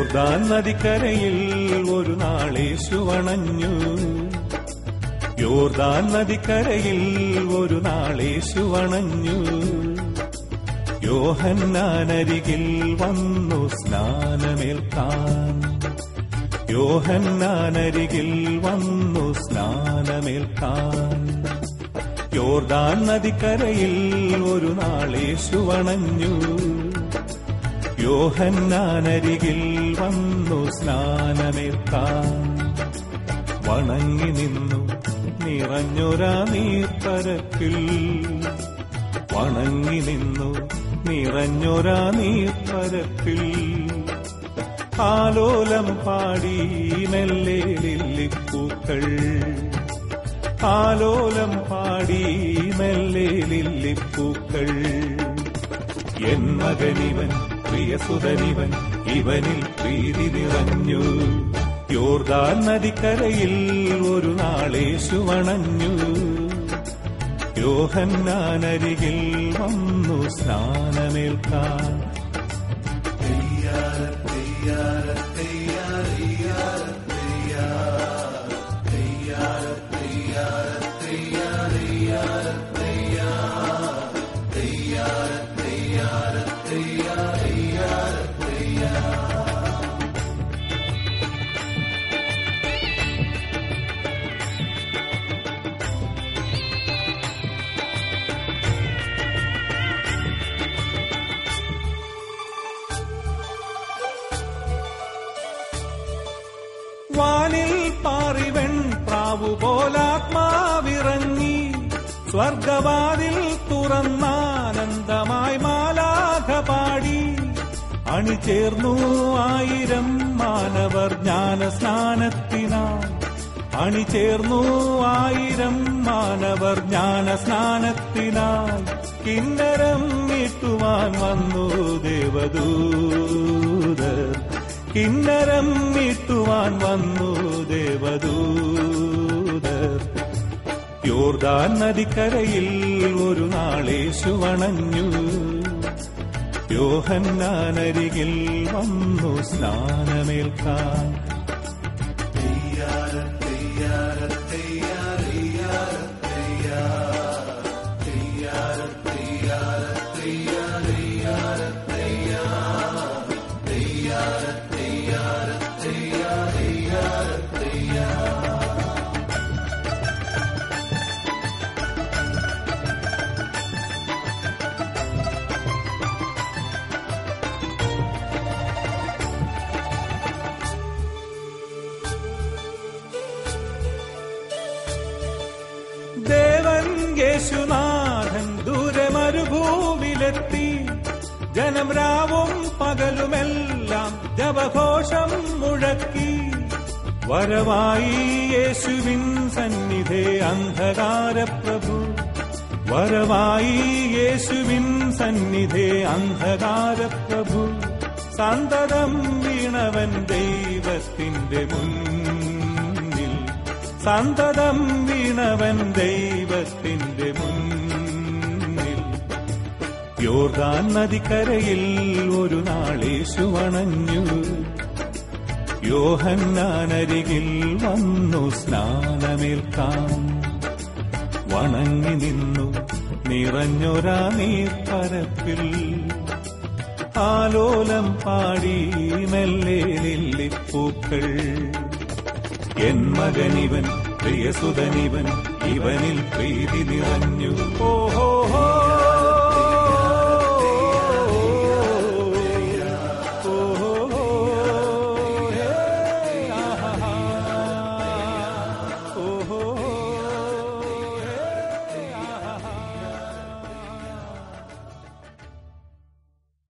യോർദാൻ നദിക്കരയിൽ ഒരു നാളേശു വണഞ്ഞു യോർദാൻ നദിക്കരയിൽ ഒരു നാളേശു വണഞ്ഞു യോഹന്നാനരികിൽ വന്നു സ്നാനമേൽക്കാൻ യോഹന്നാനരികിൽ വന്നു സ്നാനമേൽക്കാൻ യോർദാൻ നദിക്കരയിൽ ഒരു നാളേശു വണഞ്ഞു യോഹന്നാനരികിൽ വന്നു സ്നാനമേൽക്കാൻ വണങ്ങി നിന്നു നിറഞ്ഞൊരാ നീർപ്പരപ്പിൽ വണങ്ങി നിന്നു നിറഞ്ഞൊരാ നീർപ്പരപ്പിൽ ആലോലം പാടി മെല്ലെ ലില്ലിപ്പൂക്കൾ ആലോലം പാടി മെല്ലെ ലില്ലിപ്പൂക്കൾ എൻ മകനിവൻ പ്രിയസുതനിവൻ ഇവനിൽ പ്രീതി നിറഞ്ഞു യോർദാൻ നദിക്കരയിൽ ഒരു നാളേശു വണഞ്ഞു യോഹന്നാനരികിൽ വന്നു സ്നാനമേൽക്കാൻ വാനിൽ പാറിവെൺ പ്രാവു പോലാത്മാവിറങ്ങി സ്വർഗവാതിൽ തുറന്നാനന്ദമായി മാലാഖ പാടി അണിചേർന്നു ആയിരം മാനവർ ജ്ഞാന സ്നാനത്തിനാൽ അണിചേർന്നു ആയിരം മാനവർ ജ്ഞാന സ്നാനത്തിനാൽ കിന്നരം മീട്ടുവാൻ വന്നു ദേവദൂതർ കിന്നരം മീട്ടുവാൻ വന്നു ദേവദൂതർ യോർദാൻ നദിക്കരയിൽ ഒരു നാളേശു വണഞ്ഞു യോഹന്നാനരികിൽ വന്നു സ്നാനമേൽക്കാൻ ദേവൻ യേശുനാഥൻ ദൂരെ മരുഭൂവിലെത്തി ജനം രാവും പകലുമെല്ലാം ജപഘോഷം മുഴക്കി വരവായി യേശുവിൻ സന്നിധേ അന്ധകാര പ്രഭു വരവായി യേശുവിൻ സന്നിധേ അന്ധകാര പ്രഭു സന്തതം വീണവൻ ദൈവത്തിന്റെ മുന്നിൽ സന്തതം വീണവൻ ദൈവത്തിന്റെ മുന്നിൽ യോർദാൻ നദിക്കരയിൽ ഒരു നാളേശു വണഞ്ഞു യോഹന്നാനരികിൽ വന്നു സ്നാനമേൽക്കാൻ വണങ്ങി നിന്നു നിറഞ്ഞൊരാ നീർപ്പരപ്പിൽ ആലോലം പാടി മെല്ലെ ലില്ലിപ്പൂക്കൾ എൻ മകനിവൻ പ്രിയസുതനിവൻ ഇവനിൽ പ്രീതി നിറഞ്ഞു ഓഹോ ഹോ